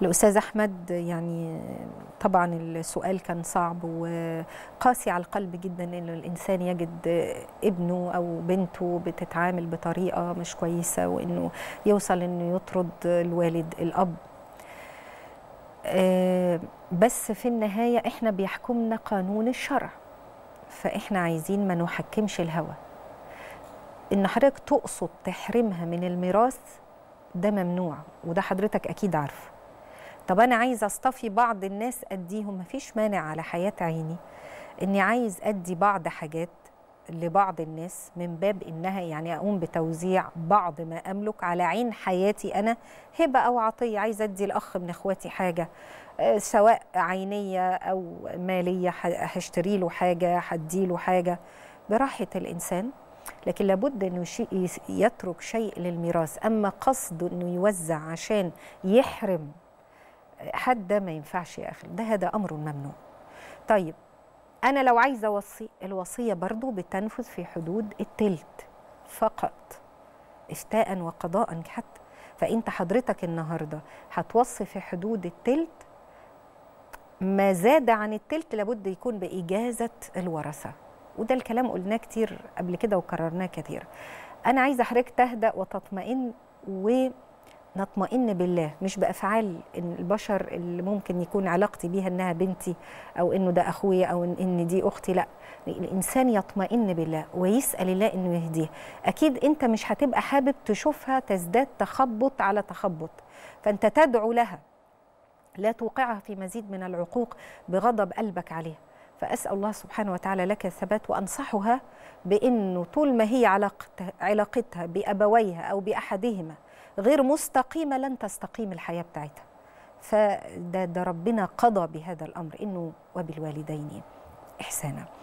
الأستاذ أحمد يعني طبعا السؤال كان صعب وقاسي على القلب جدا إن الإنسان يجد ابنه أو بنته بتتعامل بطريقة مش كويسة وإنه يوصل إنه يطرد الوالد الأب آه، بس في النهاية إحنا بيحكمنا قانون الشرع فإحنا عايزين ما نحكمش الهوى إن حضرتك تقصد تحرمها من الميراث ده ممنوع وده حضرتك أكيد عارفه طب أنا عايز أصطفي بعض الناس أديهم مفيش مانع على حياة عيني إني عايز أدي بعض حاجات لبعض الناس من باب إنها يعني أقوم بتوزيع بعض ما أملك على عين حياتي أنا هبة أو عطية عايز أدي الأخ من إخواتي حاجة آه، سواء عينية أو مالية ح- هشتري له حاجة هدي له حاجة براحة الإنسان لكن لابد انه شيء يس- يترك شيء للميراث اما قصده انه يوزع عشان يحرم حد ده ما ينفعش يا اخي ده هذا امر ممنوع طيب انا لو عايزه اوصي الوصيه برضو بتنفذ في حدود التلت فقط افتاء وقضاء حتى فانت حضرتك النهارده هتوصي في حدود التلت ما زاد عن التلت لابد يكون بإجازة الورثة وده الكلام قلناه كتير قبل كده وكررناه كتير أنا عايزة حضرتك تهدأ وتطمئن ونطمئن بالله مش بأفعال إن البشر اللي ممكن يكون علاقتي بيها إنها بنتي أو إنه ده أخويا أو إن- إن دي أختي لا الإنسان يطمئن بالله ويسأل الله إنه يهديه أكيد أنت مش هتبقى حابب تشوفها تزداد تخبط على تخبط فأنت تدعو لها لا توقعها في مزيد من العقوق بغضب قلبك عليها فأسأل الله سبحانه وتعالى لك الثبات وأنصحها بأنه طول ما هي علاقتها, علاقتها بأبويها أو بأحدهما غير مستقيمة لن تستقيم الحياة بتاعتها فده ده ربنا قضى بهذا الأمر إنه وبالوالدين إحسانا